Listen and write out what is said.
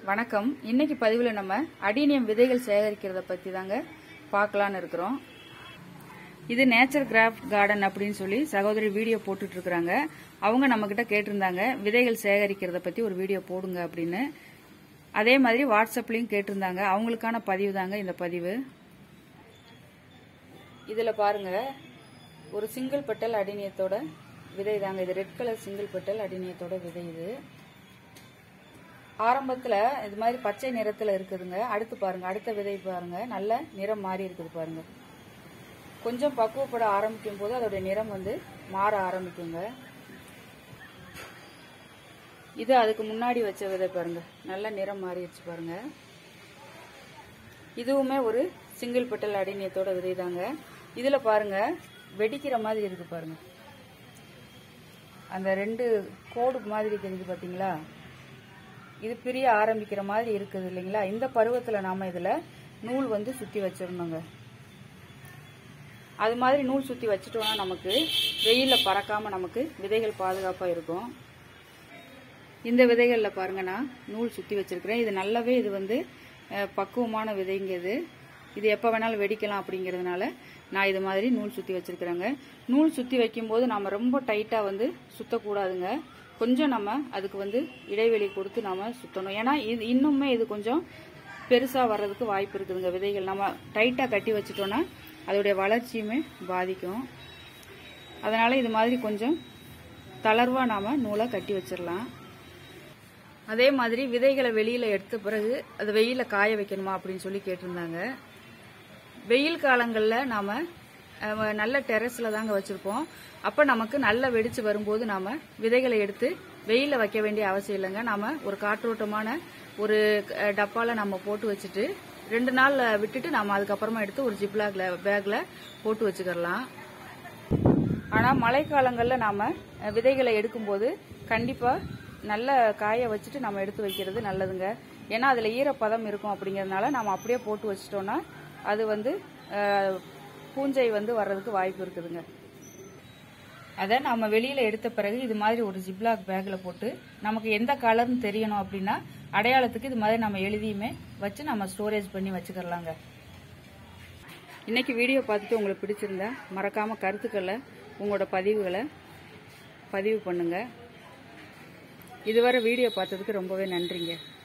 வணக்கம் இன்னைக்கு பதிவில் நம்ம அடீனியம் விதைகள் சேகரிக்கிறத பற்றி தாங்க பார்க்கலான்னு இருக்கிறோம் இது நேச்சர் கிராஃப்ட் கார்டன் அப்படின்னு சொல்லி சகோதரி வீடியோ போட்டுட்டு இருக்கிறாங்க அவங்க நம்மக்கிட்ட கேட்டிருந்தாங்க விதைகள் சேகரிக்கிறத பற்றி ஒரு வீடியோ போடுங்க அப்படின்னு அதே மாதிரி வாட்ஸ்அப்லேயும் கேட்டிருந்தாங்க அவங்களுக்கான பதிவு தாங்க இந்த பதிவு இதில் பாருங்க ஒரு சிங்கிள் பெட்டல் அடிநியத்தோட விதை தாங்க இது ரெட் கலர் சிங்கிள் பெட்டல் அடிநியத்தோட விதை இது ஆரம்பத்தில் இது மாதிரி பச்சை நிறத்தில் இருக்குதுங்க அடுத்து பாருங்க அடுத்த விதை பாருங்க நல்ல நிறம் மாறி இருக்குது பாருங்க கொஞ்சம் பக்குவப்பட ஆரம்பிக்கும் போது அதோட நிறம் வந்து மாற ஆரம்பிக்குங்க இது அதுக்கு முன்னாடி வச்ச விதை பாருங்க நல்ல நிறம் மாறிடுச்சு பாருங்க இதுவுமே ஒரு சிங்கிள் பெட்டல் அடிநியத்தோட விதை தாங்க இதுல பாருங்க வெடிக்கிற மாதிரி இருக்கு பாருங்க அந்த ரெண்டு கோடு மாதிரி தெரியுது பாத்தீங்களா இது பிரிய ஆரம்பிக்கிற மாதிரி இருக்குது இல்லைங்களா இந்த பருவத்தில் நாம இதில் நூல் வந்து சுற்றி வச்சிடணுங்க அது மாதிரி நூல் சுற்றி வச்சுட்டோம்னா நமக்கு வெயிலில் பறக்காம நமக்கு விதைகள் பாதுகாப்பாக இருக்கும் இந்த விதைகளில் பாருங்க நான் நூல் சுற்றி வச்சிருக்கிறேன் இது நல்லாவே இது வந்து அஹ், பக்குவமான விதைங்க இது இது எப்போ வேணாலும் வெடிக்கலாம் அப்படிங்கிறதுனால நான் இது மாதிரி நூல் சுற்றி வச்சிருக்கிறேங்க நூல் சுற்றி வைக்கும்போது நம்ம ரொம்ப டைட்டாக வந்து சுற்றக்கூடாதுங்க கொஞ்சம் நம்ம அதுக்கு வந்து இடைவெளி கொடுத்து நாம சுற்றணும் ஏன்னா இது இன்னுமே இது கொஞ்சம் பெருசாக வர்றதுக்கு வாய்ப்பு இருக்குதுங்க விதைகள் நம்ம டைட்டாக கட்டி வச்சிட்டோம்னா அதோடைய வளர்ச்சியுமே பாதிக்கும் அதனால இது மாதிரி கொஞ்சம் தளர்வாக நாம நூலை கட்டி வச்சிடலாம் அதே மாதிரி விதைகளை வெளியில எடுத்த பிறகு அது வெயில காய வைக்கணுமா அப்படின்னு சொல்லி கேட்டிருந்தாங்க வெயில் காலங்களில் நாம அஹ், நல்ல டெரஸ்ல தாங்க வச்சிருப்போம் அப்ப நமக்கு நல்ல வெடிச்சு வரும்போது நாம விதைகளை எடுத்து வெயில வைக்க வேண்டிய அவசியம் இல்லைங்க நாம ஒரு காற்றோட்டமான ஒரு அஹ், டப்பால நம்ம போட்டு வச்சுட்டு ரெண்டு நாள் விட்டுட்டு நாம அதுக்கப்புறமா எடுத்து ஒரு ஜிப்லாக்ல பேக்ல போட்டு வச்சுக்கலாம் ஆனா மழைக்காலங்கள்ல நாம அஹ், விதைகளை எடுக்கும்போது கண்டிப்பா நல்ல காய வச்சுட்டு நம்ம எடுத்து வைக்கிறது நல்லதுங்க ஏன்னா அதுல ஈரப்பதம் இருக்கும் அப்படிங்கறதுனால நம்ம அப்படியே போட்டு வச்சிட்டோம்னா அது வந்து அஹ், பூஞ்சை வந்து வர்றதுக்கு வாய்ப்பு இருக்குதுங்க அதை நம்ம வெளியில எடுத்த பிறகு இது மாதிரி ஒரு ஜிப்லாக் பேக்ல போட்டு நமக்கு எந்த கலர்னு தெரியணும் அப்படின்னா அடையாளத்துக்கு இது மாதிரி நம்ம எழுதியுமே வச்சு நம்ம ஸ்டோரேஜ் பண்ணி வச்சுக்கலாங்க இன்னைக்கு வீடியோ பார்த்துட்டு உங்களுக்கு பிடிச்சிருந்தா மறக்காம கருத்துக்களை உங்களோட பதிவுகளை பதிவு பண்ணுங்க இதுவரை வீடியோ பார்த்ததுக்கு ரொம்பவே நன்றிங்க